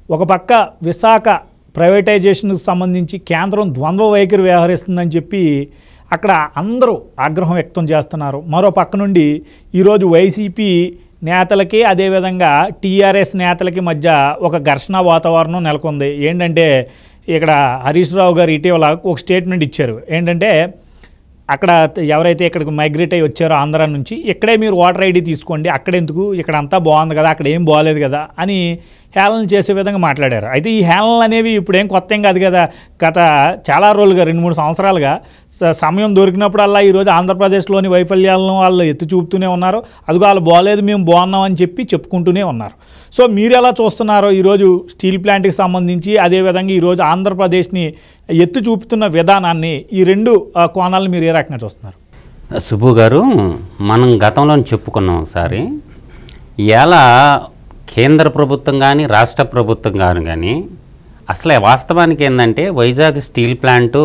ఒక పక్క విశాఖ ప్రైవేటైజేషన్కి సంబంధించి కేంద్రం ద్వంద్వ వైఖరి వ్యవహరిస్తుందని చెప్పి అక్కడ అందరూ ఆగ్రహం వ్యక్తం చేస్తున్నారు మరో పక్క నుండి ఈరోజు వైసీపీ నేతలకి అదేవిధంగా టీఆర్ఎస్ నేతలకి మధ్య ఒక ఘర్షణ వాతావరణం నెలకొంది ఏంటంటే ఇక్కడ హరీష్ రావు గారు ఇటీవల ఒక స్టేట్మెంట్ ఇచ్చారు ఏంటంటే అక్కడ ఎవరైతే ఇక్కడికి మైగ్రేట్ అయ్యి వచ్చారో ఆంధ్ర నుంచి ఇక్కడే మీరు ఓటర్ ఐడి తీసుకోండి అక్కడ ఎందుకు ఇక్కడ అంతా బాగుంది కదా అక్కడ ఏం బాగాలేదు కదా అని హేళన చేసే విధంగా మాట్లాడారు అయితే ఈ హేళనలు అనేవి ఇప్పుడు ఏం కొత్త ఏం కాదు కదా గత చాలా రోజులుగా రెండు మూడు సంవత్సరాలుగా స- సమయం దొరికినప్పుడల్లా ఈరోజు ఆంధ్రప్రదేశ్లోని వైఫల్యాలను వాళ్ళు ఎత్తి చూపుతూనే ఉన్నారు అదిగో వాళ్ళు బాగాలేదు మేము బాగున్నాం అని చెప్పి చెప్పుకుంటూనే ఉన్నారు సో మీరు ఎలా చూస్తున్నారో ఈరోజు స్టీల్ ప్లాంట్కి సంబంధించి అదేవిధంగా ఈరోజు ఆంధ్రప్రదేశ్ని ఎత్తు చూపుతున్న విధానాన్ని ఈ రెండు ఆ, కోణాలను మీరు ఏ రకంగా చూస్తున్నారు సుబ్బు గారు మనం గతంలో చెప్పుకున్నాం ఒకసారి ఎలా కేంద్ర ప్రభుత్వం కానీ రాష్ట్ర ప్రభుత్వం కానీ కానీ అసలు వాస్తవానికి ఏంటంటే వైజాగ్ స్టీల్ ప్లాంటు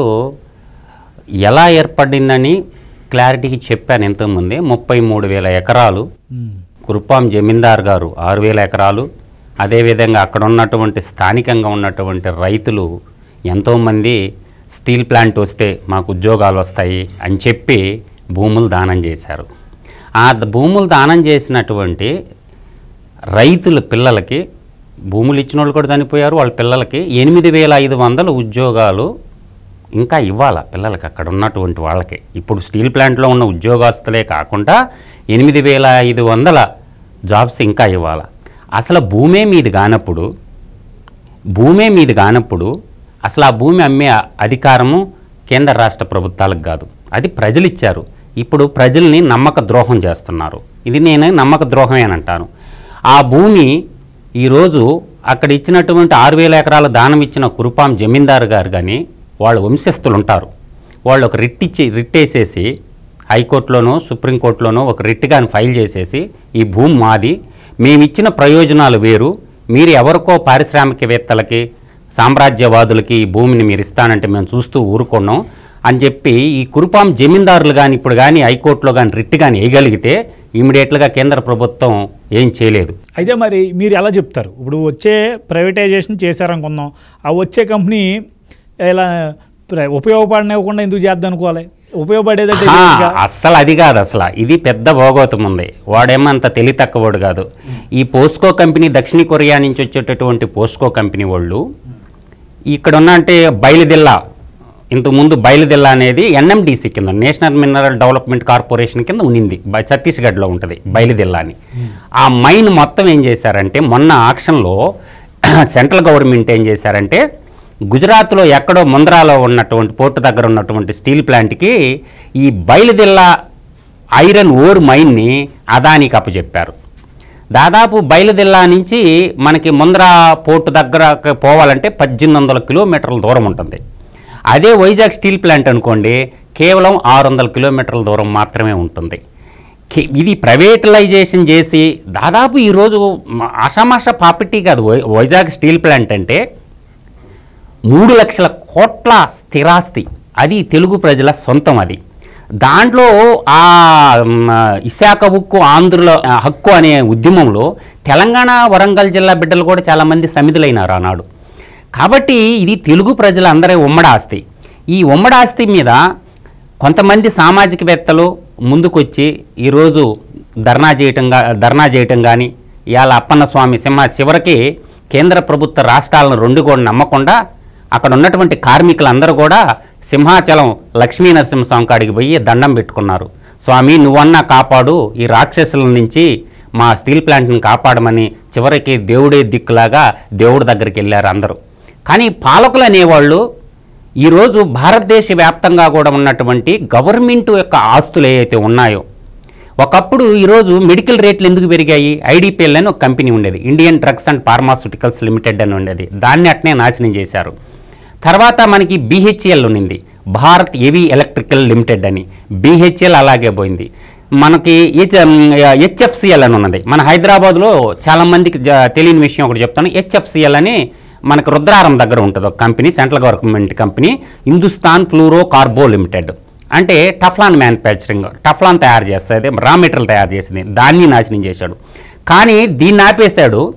ఎలా ఏర్పడిందని క్లారిటీకి చెప్పాను ఇంతకుముందే ముప్పై మూడు వేల ఎకరాలు కురుపాం జమీందార్ గారు ఆరు వేల ఎకరాలు అదేవిధంగా అక్కడ ఉన్నటువంటి స్థానికంగా ఉన్నటువంటి రైతులు ఎంతోమంది స్టీల్ ప్లాంట్ వస్తే మాకు ఉద్యోగాలు వస్తాయి అని చెప్పి భూములు దానం చేశారు ఆ ద- భూములు దానం చేసినటువంటి రైతుల పిల్లలకి భూములు ఇచ్చిన వాళ్ళు కూడా చనిపోయారు వాళ్ళ పిల్లలకి ఎనిమిది వేల ఐదు వందల ఉద్యోగాలు ఇంకా ఇవ్వాల పిల్లలకి అక్కడ ఉన్నటువంటి వాళ్ళకి ఇప్పుడు స్టీల్ ప్లాంట్లో ఉన్న ఉద్యోగస్తులే కాకుండా ఎనిమిది వేల ఐదు వందల జాబ్స్ ఇంకా ఇవ్వాల అసలు భూమే మీది కానప్పుడు భూమే మీది కానప్పుడు అసలు ఆ భూమి అమ్మే అధికారము కేంద్ర రాష్ట్ర ప్రభుత్వాలకు కాదు అది ప్రజలు ఇచ్చారు ఇప్పుడు ప్రజల్ని నమ్మక ద్రోహం చేస్తున్నారు ఇది నేను నమ్మక ద్రోహమే అని అంటాను ఆ భూమి ఈరోజు అక్కడ ఇచ్చినటువంటి ఆరు వేల ఎకరాల దానం ఇచ్చిన కురుపాం జమీందారు గారు కానీ వాళ్ళ వంశస్థులు ఉంటారు వాళ్ళు ఒక రిట్ ఇచ్చి రిట్ వేసేసి హైకోర్టులోనో సుప్రీంకోర్టులోనో ఒక రిట్ కానీ ఫైల్ చేసేసి ఈ భూమి మాది మేమిచ్చిన ప్రయోజనాలు వేరు మీరు ఎవరికో పారిశ్రామికవేత్తలకి సామ్రాజ్యవాదులకి ఈ భూమిని మీరు ఇస్తానంటే మేము చూస్తూ ఊరుకున్నాం అని చెప్పి ఈ కురుపాం జమీందారులు కానీ ఇప్పుడు కానీ హైకోర్టులో కానీ రిట్ కానీ వేయగలిగితే ఇమీడియట్గా కేంద్ర ప్రభుత్వం ఏం చేయలేదు అయితే మరి మీరు ఎలా చెప్తారు ఇప్పుడు వచ్చే ప్రైవేటైజేషన్ చేశారనుకుందాం ఆ వచ్చే కంపెనీ ఇలా ప్ర- ఉపయోగపడనివ్వకుండా ఎందుకు చేద్దాం అనుకోవాలి ఉపయోగపడేదంటే ఆ, ఇదేగా. అస్సలు అది కాదు అసలు ఇది పెద్ద భోగోతం ఉంది వాడేమంత తెలివి తక్కువడు కాదు ఈ పోస్కో కంపెనీ దక్షిణ కొరియా నుంచి వచ్చేటటువంటి పోస్కో కంపెనీ వాళ్ళు ఇక్కడ ఉన్న అంటే బయలుదిల్లా ఇంతకుముందు బయలుదిల్లా అనేది ఎన్ఎండిసి కింద నేషనల్ మినరల్ డెవలప్మెంట్ కార్పొరేషన్ కింద ఉన్నింది బ- ఛత్తీస్గఢ్లో ఉంటుంది బయలుదిల్లా అని ఆ మైన్ మొత్తం ఏం చేశారంటే మొన్న ఆక్షన్లో సెంట్రల్ గవర్నమెంట్ ఏం చేశారంటే గుజరాత్లో ఎక్కడో ముంద్రాలో ఉన్నటువంటి పోర్టు దగ్గర ఉన్నటువంటి స్టీల్ ప్లాంట్కి ఈ బయలుదిల్లా ఐరన్ ఓర్ మైన్ని అదానికి అప్పచెప్పారు దాదాపు బయలుదిల్లా నుంచి మనకి ముంద్రా పోర్టు దగ్గర పోవాలంటే పద్దెనిమిది వందల కిలోమీటర్ల దూరం ఉంటుంది అదే వైజాగ్ స్టీల్ ప్లాంట్ అనుకోండి కేవలం ఆరు వందల కిలోమీటర్ల దూరం మాత్రమే ఉంటుంది కే- ఇది ప్రైవేటలైజేషన్ చేసి దాదాపు ఈరోజు మ- ఆషామాష ప్రాపర్టీ కాదు వై- వైజాగ్ స్టీల్ ప్లాంట్ అంటే మూడు లక్షల కోట్ల స్థిరాస్తి అది తెలుగు ప్రజల సొంతం అది దాంట్లో ఆ మ్, విశాఖ ఉక్కు ఆంధ్రుల ఆ, హక్కు అనే ఉద్యమంలో తెలంగాణ వరంగల్ జిల్లా బిడ్డలు కూడా చాలామంది సమిధులైనారు ఆనాడు కాబట్టి ఇది తెలుగు ప్రజల అందరి ఉమ్మడి ఆస్తి ఈ ఉమ్మడి ఆస్తి మీద కొంతమంది సామాజికవేత్తలు ముందుకొచ్చి ఈరోజు ధర్నా చేయటం గా ధర్నా చేయటం కానీ ఇవాళ అప్పన్న స్వామి సింహ చివరికి కేంద్ర ప్రభుత్వ రాష్ట్రాలను రెండు కూడా నమ్మకుండా అక్కడ ఉన్నటువంటి కార్మికులందరూ కూడా సింహాచలం లక్ష్మీ నరసింహస్వామి కాడికి పోయి దండం పెట్టుకున్నారు స్వామి నువ్వన్నా కాపాడు ఈ రాక్షసుల నుంచి మా స్టీల్ ప్లాంట్ని కాపాడమని చివరికి దేవుడే దిక్కులాగా దేవుడి దగ్గరికి వెళ్ళారు అందరూ కానీ పాలకులు అనేవాళ్ళు ఈరోజు భారతదేశ వ్యాప్తంగా కూడా ఉన్నటువంటి గవర్నమెంట్ యొక్క ఆస్తులు ఏవైతే ఉన్నాయో ఒకప్పుడు ఈరోజు మెడికల్ రేట్లు ఎందుకు పెరిగాయి ఐడిపిఎల్ అని ఒక కంపెనీ ఉండేది Indian drugs and pharmaceuticals limited అని ఉండేది దాన్ని అట్నే నాశనం చేశారు తర్వాత మనకి బీహెచ్ఎల్ ఉన్నింది భారత్ హెవీ ఎలక్ట్రికల్ లిమిటెడ్ అని బీహెచ్ఎల్ అలాగే పోయింది మనకి హెచ్ హెచ్ఎఫ్సిఎల్ అని ఉన్నది మన హైదరాబాద్లో చాలామందికి జ- తెలియని విషయం ఒకటి చెప్తాను హెచ్ఎఫ్సిఎల్ అని మనకు రుద్రారం దగ్గర ఉంటుంది ఒక company central government company Hindustan fluoro carbo limited అంటే టఫ్లాన్ మ్యానుఫ్యాక్చరింగ్ టఫ్లాన్ తయారు చేస్తుంది రా మెటీరియల్ తయారు చేసింది దాన్ని నాశనం చేశాడు కానీ దీన్ని ఆపేశాడు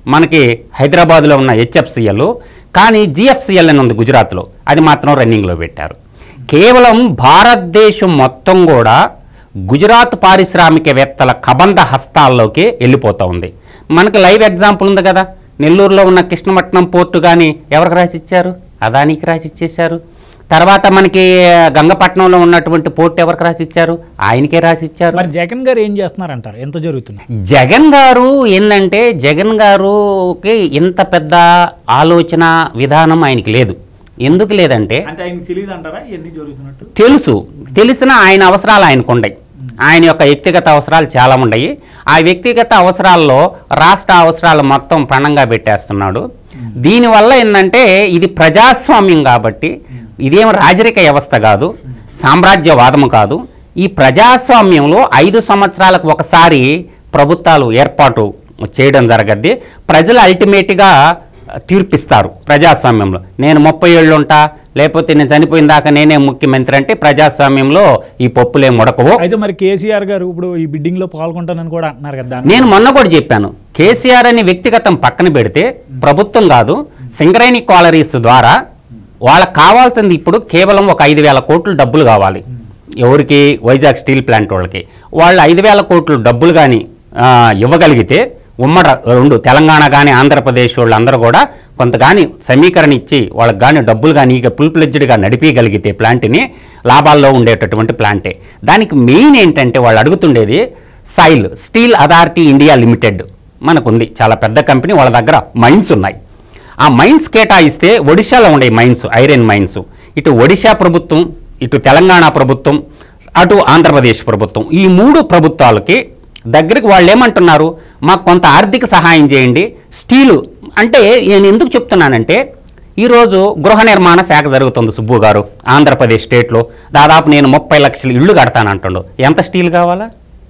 మనకి హైదరాబాద్లో ఉన్న హెచ్ఎఫ్సిఎల్ కానీ జిఎఫ్సిఎల్ అని ఉంది గుజరాత్లో అది మాత్రం రన్నింగ్లో పెట్టారు కేవలం భారతదేశం మొత్తం కూడా గుజరాత్ పారిశ్రామికవేత్తల కబంధ హస్తాల్లోకి వెళ్ళిపోతూ ఉంది మనకు లైవ్ ఎగ్జాంపుల్ ఉంది కదా నెల్లూరులో ఉన్న కృష్ణపట్నం పోర్టు కానీ ఎవరికి రాసిచ్చారు అదానికి రాసిచ్చేశారు తర్వాత మనకి గంగపట్నంలో ఉన్నటువంటి పోర్టు ఎవరికి రాసిచ్చారు ఆయనకే రాసిచ్చారు మరి జగన్ గారు ఏం చేస్తున్నారంటారు ఎంత జరుగుతుంది జగన్ గారు ఏంటంటే జగన్ గారుకి ఇంత పెద్ద ఆలోచన విధానం ఆయనకి లేదు ఎందుకు లేదంటే అంటే ఆయనకి తెలియదు అంటారా ఇవన్నీ జరుగుతున్నట్టు తెలుసు తెలిసిన ఆయన అవసరాలు ఆయనకు ఉన్నాయి ఆయన యొక్క వ్యక్తిగత అవసరాలు చాలా ఉన్నాయి ఆ వ్యక్తిగత అవసరాల్లో రాష్ట్ర అవసరాలు మొత్తం పణంగా పెట్టేస్తున్నాడు దీనివల్ల ఏంటంటే ఇది ప్రజాస్వామ్యం కాబట్టి ఇదేం రాజరిక వ్యవస్థ కాదు సామ్రాజ్యవాదము కాదు ఈ ప్రజాస్వామ్యంలో ఐదు సంవత్సరాలకు ఒకసారి ప్రభుత్వాలు ఏర్పాటు చేయడం జరగద్ది ప్రజలు అల్టిమేట్గా తీర్పిస్తారు ప్రజాస్వామ్యంలో నేను ముప్పై ఏళ్ళు ఉంటా లేకపోతే నేను చనిపోయిన దాకా నేనే ముఖ్యమంత్రి అంటే ప్రజాస్వామ్యంలో ఈ పప్పులే ముడకవు అయితే మరి కేసీఆర్ గారు ఇప్పుడు ఈ బిడ్డింగ్ లో పాల్గొంటానని కూడా అంటున్నారు కదా దాన్ని నేను మొన్న కూడా చెప్పాను కేసీఆర్ అని వ్యక్తిగతం పక్కన పెడితే ప్రభుత్వం కాదు సింగరేణి కాలరీస్ ద్వారా వాళ్ళకి కావాల్సింది ఇప్పుడు కేవలం ఒక ఐదు వేల కోట్లు డబ్బులు కావాలి ఎవరికి వైజాగ్ స్టీల్ ప్లాంట్ వాళ్ళకి వాళ్ళు ఐదు వేల కోట్లు డబ్బులు కానీ ఇవ్వగలిగితే ఉమ్మడ రెండు తెలంగాణ కానీ ఆంధ్రప్రదేశ్ వాళ్ళందరూ కూడా కొంత కానీ సమీకరణ ఇచ్చి వాళ్ళకి కానీ డబ్బులు కానీ ఇక ఫుల్ ప్లెడ్జ్డ్గా నడిపించగలిగితే ప్లాంట్ని లాభాల్లో ఉండేటటువంటి ప్లాంటే దానికి మెయిన్ ఏంటంటే వాళ్ళు అడుగుతుండేది SAIL steel authority India limited మనకుంది చాలా పెద్ద కంపెనీ వాళ్ళ దగ్గర మైన్స్ ఉన్నాయి ఆ మైన్స్ కేటాయిస్తే ఒడిశాలో ఉండే మైన్స్ ఐరన్ మైన్స్ ఇటు ఒడిశా ప్రభుత్వం ఇటు తెలంగాణ ప్రభుత్వం అటు ఆంధ్రప్రదేశ్ ప్రభుత్వం ఈ మూడు ప్రభుత్వాలకి దగ్గరికి వాళ్ళు ఏమంటున్నారు మాకు కొంత ఆర్థిక సహాయం చేయండి స్టీలు అంటే నేను ఎందుకు చెప్తున్నానంటే ఈరోజు గృహ నిర్మాణ శాఖ జరుగుతుంది సుబ్బు గారు ఆంధ్రప్రదేశ్ స్టేట్లో దాదాపు నేను ముప్పై లక్షల ఇళ్ళు కడతానంటుండు ఎంత స్టీల్ కావాలా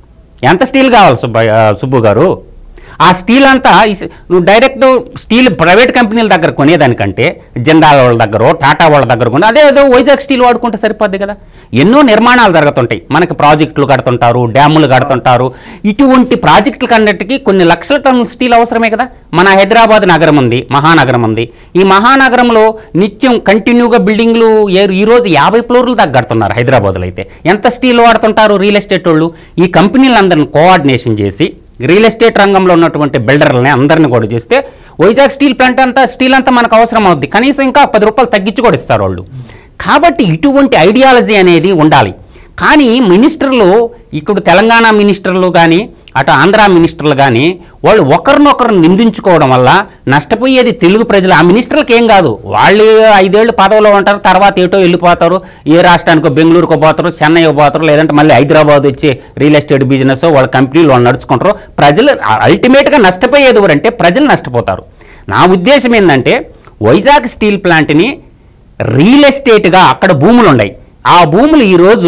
ఎంత స్టీల్ కావాలి సుబ్బయ్య సుబ్బు గారు ఆ స్టీల్ అంతా ఇస్- నువ్వు డైరెక్ట్ స్టీల్ ప్రైవేట్ కంపెనీల దగ్గర కొనేదానికంటే జిందాల్ వాళ్ళ దగ్గర టాటా వాళ్ళ దగ్గర కొని అదే ఏదో వైజాగ్ స్టీల్ వాడుకుంటే సరిపోద్ది కదా ఎన్నో నిర్మాణాలు జరుగుతుంటాయి మనకి ప్రాజెక్టులు కడుతుంటారు డ్యాములు కడుతుంటారు ఇటువంటి ప్రాజెక్టుల కన్నిటికీ కొన్ని లక్షల టన్నుల స్టీల్ అవసరమే కదా మన హైదరాబాద్ నగరం ఉంది మహానగరం ఉంది ఈ మహానగరంలో నిత్యం కంటిన్యూగా బిల్డింగ్లు ఏ- ఈ రోజు యాభై ఫ్లోర్లు దాకా కడుతున్నారు హైదరాబాద్లో అయితే ఎంత స్టీల్ వాడుతుంటారు రియల్ ఎస్టేట్ వాళ్ళు ఈ కంపెనీలందరిని కోఆర్డినేషన్ చేసి రియల్ ఎస్టేట్ రంగంలో ఉన్నటువంటి బిల్డర్లని అందరిని కూడా చేస్తే వైజాగ్ స్టీల్ ప్లాంట్ అంతా స్టీల్ అంతా మనకు అవసరం అవుద్ది కనీసం ఇంకా పది రూపాయలు తగ్గించి కూడా ఇస్తారు వాళ్ళు కాబట్టి ఇటువంటి ఐడియాలజీ అనేది ఉండాలి కానీ మినిస్టర్లు ఇప్పుడు తెలంగాణ మినిస్టర్లు కానీ అటు ఆంధ్ర మినిస్టర్లు కానీ వాళ్ళు ఒకరినొకరు నిందించుకోవడం వల్ల నష్టపోయేది తెలుగు ప్రజలు ఆ మినిస్టర్లకు ఏం కాదు వాళ్ళు ఐదేళ్ళు పదవిలో ఉంటారు తర్వాత ఏటో వెళ్ళిపోతారు ఏ రాష్ట్రానికో బెంగళూరుకో పోతారు చెన్నై పోతారు లేదంటే మళ్ళీ హైదరాబాద్ వచ్చి రియల్ ఎస్టేట్ బిజినెస్ వాళ్ళ కంపెనీలు వాళ్ళు నడుచుకుంటారు ప్రజలు అల్టిమేట్గా నష్టపోయేది ఎవరంటే ప్రజలు నష్టపోతారు నా ఉద్దేశం ఏంటంటే వైజాగ్ స్టీల్ ప్లాంట్ని రియల్ ఎస్టేట్గా అక్కడ భూములు ఉన్నాయి ఆ భూములు ఈరోజు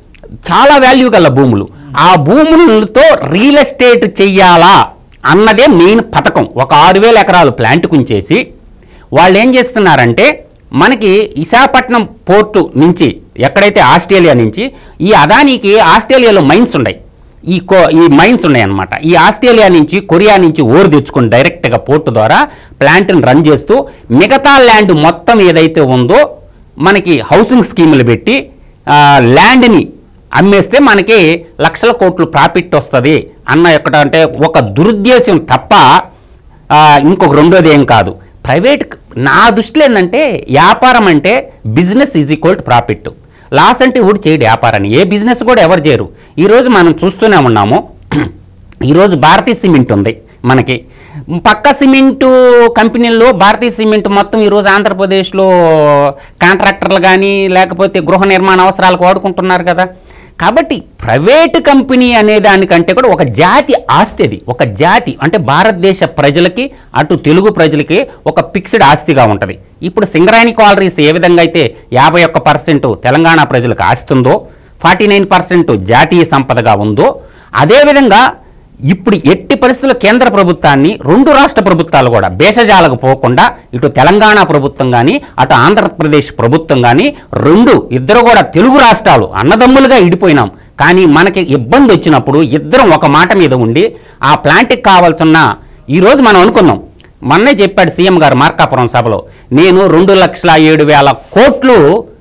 చాలా వాల్యూ గల భూములు ఆ భూములతో రియల్ ఎస్టేట్ చెయ్యాలా అన్నదే మెయిన్ పథకం ఒక ఆరు వేల ఎకరాలు ప్లాంట్ కుంచేసి వాళ్ళు ఏం చేస్తున్నారంటే మనకి విశాఖపట్నం పోర్టు నుంచి ఎక్కడైతే ఆస్ట్రేలియా నుంచి ఈ అదానికి ఆస్ట్రేలియాలో మైన్స్ ఉన్నాయి ఈ కో ఈ మైన్స్ ఉన్నాయన్నమాట ఈ ఆస్ట్రేలియా నుంచి కొరియా నుంచి ఓరు తెచ్చుకుని డైరెక్ట్గా పోర్టు ద్వారా ప్లాంట్ని రన్ చేస్తూ మిగతా ల్యాండ్ మొత్తం ఏదైతే ఉందో మనకి హౌసింగ్ స్కీములు పెట్టి ఆ, ల్యాండ్ని అమ్మేస్తే మనకి లక్షల కోట్లు ప్రాఫిట్ వస్తుంది అన్న ఎక్కడ అంటే ఒక దురుద్దేశం తప్ప ఆ, ఇంకొక రెండోది ఏం కాదు ప్రైవేట్ నా దృష్టిలో ఏంటంటే వ్యాపారం అంటే business is equal to profit loss అంటే ఊడి చేయడు వ్యాపారాన్ని ఏ బిజినెస్ కూడా ఎవరు చేయరు ఈరోజు మనం చూస్తూనే ఉన్నాము ఈరోజు భారతీయ సిమెంట్ ఉంది మనకి పక్క సిమెంటు కంపెనీల్లో భారతీయ సిమెంట్ మొత్తం ఈరోజు ఆంధ్రప్రదేశ్లో కాంట్రాక్టర్లు కానీ లేకపోతే గృహ నిర్మాణ అవసరాలకు వాడుకుంటున్నారు కదా కాబట్టి ప్రైవేట్ కంపెనీ అనే దానికంటే కూడా ఒక జాతి ఆస్తి అది ఒక జాతి అంటే భారతదేశ ప్రజలకి అటు తెలుగు ప్రజలకి ఒక ఫిక్స్డ్ ఆస్తిగా ఉంటుంది ఇప్పుడు సింగరాణి కాలరీస్ ఏ విధంగా అయితే యాభై ఒక్క పర్సెంట్ తెలంగాణ ప్రజలకు ఆస్తి ఉందో ఫార్టీ నైన్ పర్సెంట్ జాతీయ సంపదగా ఉందో అదేవిధంగా ఇప్పుడు ఎట్టి పరిస్థితుల్లో కేంద్ర ప్రభుత్వాన్ని రెండు రాష్ట్ర ప్రభుత్వాలు కూడా భేషజాలకు పోకుండా ఇటు తెలంగాణ ప్రభుత్వం కానీ అటు ఆంధ్రప్రదేశ్ ప్రభుత్వం కానీ రెండు ఇద్దరు కూడా తెలుగు రాష్ట్రాలు అన్నదమ్ములుగా ఇడిపోయినాం కానీ మనకి ఇబ్బంది వచ్చినప్పుడు ఇద్దరం ఒక మాట మీద ఉండి ఆ ప్లాంట్కి కావాల్సిన ఈరోజు మనం అనుకున్నాం మొన్నే చెప్పాడు సీఎం గారు మార్కాపురం సభలో నేను రెండు లక్షల ఏడు వేల కోట్లు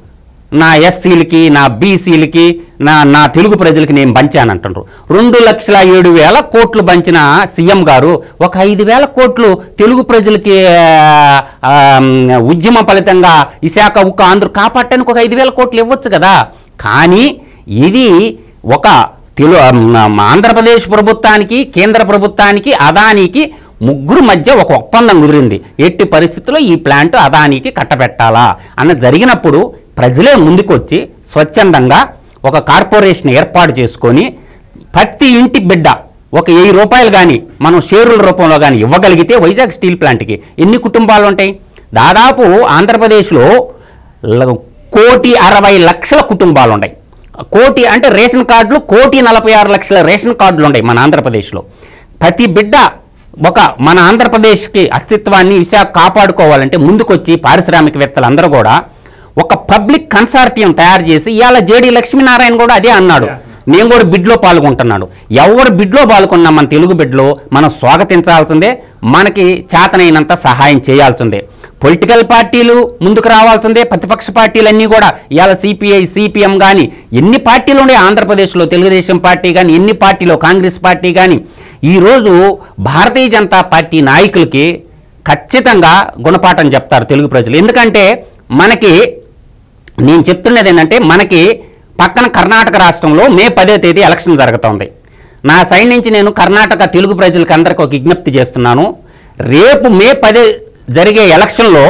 నా ఎస్సీలకి నా బీసీలకి నా నా తెలుగు ప్రజలకి నేను పంచానంటుండ్రు రెండు లక్షల ఏడు వేల కోట్లు పంచిన సీఎం గారు ఒక ఐదు వేల కోట్లు తెలుగు ప్రజలకి ఆ, ఆ, ఉద్యమ ఫలితంగా విశాఖ ఉక్క ఆంధ్ర కాపాడటానికి ఒక ఐదు వేల కోట్లు ఇవ్వచ్చు కదా కానీ ఇది ఒక తెలు ఆంధ్రప్రదేశ్ ప్రభుత్వానికి కేంద్ర ప్రభుత్వానికి అదానికి ముగ్గురు మధ్య ఒక ఒప్పందం కుదిరింది ఎట్టి పరిస్థితుల్లో ఈ ప్లాంట్ అదానికి కట్టబెట్టాలా అన్న జరిగినప్పుడు ప్రజలే ముందుకొచ్చి స్వచ్ఛందంగా ఒక కార్పొరేషన్ ఏర్పాటు చేసుకొని ప్రతి ఇంటి బిడ్డ ఒక వెయ్యి రూపాయలు కానీ మనం షేరుల రూపంలో కానీ ఇవ్వగలిగితే వైజాగ్ స్టీల్ ప్లాంట్కి ఎన్ని కుటుంబాలు ఉంటాయి దాదాపు ఆంధ్రప్రదేశ్లో ల- కోటి అరవై లక్షల కుటుంబాలు ఉన్నాయి కోటి అంటే రేషన్ కార్డులు కోటి నలభై ఆరు లక్షల రేషన్ కార్డులు ఉన్నాయి మన ఆంధ్రప్రదేశ్లో ప్రతి బిడ్డ ఒక మన ఆంధ్రప్రదేశ్కి అస్తిత్వాన్ని విశాఖ కాపాడుకోవాలంటే ముందుకొచ్చి పారిశ్రామికవేత్తలు అందరూ కూడా ఒక పబ్లిక్ కన్సార్టియం తయారు చేసి ఇవాళ జేడి లక్ష్మీనారాయణ కూడా అదే అన్నాడు నేను కూడా బిడ్లో పాల్గొంటున్నాడు ఎవరు బిడ్లో పాల్గొన్నా మన తెలుగు బిడ్లో మనం స్వాగతించాల్సిందే మనకి చేతనైనంత సహాయం చేయాల్సిందే పొలిటికల్ పార్టీలు ముందుకు రావాల్సిందే ప్రతిపక్ష పార్టీలన్నీ కూడా ఇవాళ సిపిఐ సిపిఎం కానీ ఎన్ని పార్టీలు ఉండే ఆంధ్రప్రదేశ్లో తెలుగుదేశం పార్టీ కానీ ఎన్ని పార్టీలో కాంగ్రెస్ పార్టీ కానీ ఈరోజు భారతీయ జనతా పార్టీ నాయకులకి ఖచ్చితంగా గుణపాఠం చెప్తారు తెలుగు ప్రజలు ఎందుకంటే మనకి నేను చెప్తున్నది ఏంటంటే మనకి పక్కన కర్ణాటక రాష్ట్రంలో మే పదో తేదీ ఎలక్షన్ జరుగుతోంది నా సైడ్ నుంచి నేను కర్ణాటక తెలుగు ప్రజలకు అందరికీ ఒక విజ్ఞప్తి చేస్తున్నాను రేపు మే పదే జరిగే ఎలక్షన్లో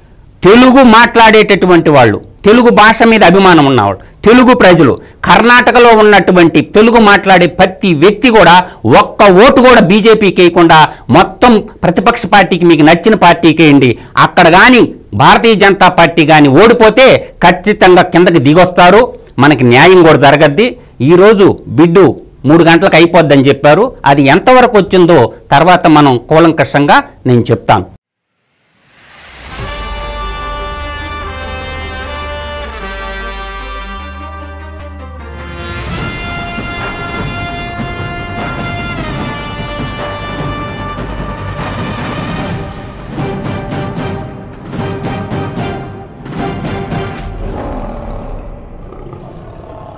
తెలుగు మాట్లాడేటటువంటి వాళ్ళు తెలుగు భాష మీద అభిమానం ఉన్నవాళ్ళు తెలుగు ప్రజలు కర్ణాటకలో ఉన్నటువంటి తెలుగు మాట్లాడే ప్రతి వ్యక్తి కూడా ఒక్క ఓటు కూడా బీజేపీకి వేయకుండా మొత్తం ప్రతిపక్ష పార్టీకి మీకు నచ్చిన పార్టీకి వేయండి అక్కడ కానీ భారతీయ జనతా పార్టీ కానీ ఓడిపోతే ఖచ్చితంగా కిందకి దిగొస్తారు మనకి న్యాయం కూడా జరగద్ది ఈరోజు బిడ్డు మూడు గంటలకు అయిపోద్దని చెప్పారు అది ఎంతవరకు వచ్చిందో తర్వాత మనం కూలంకషంగా నేను చెప్తాను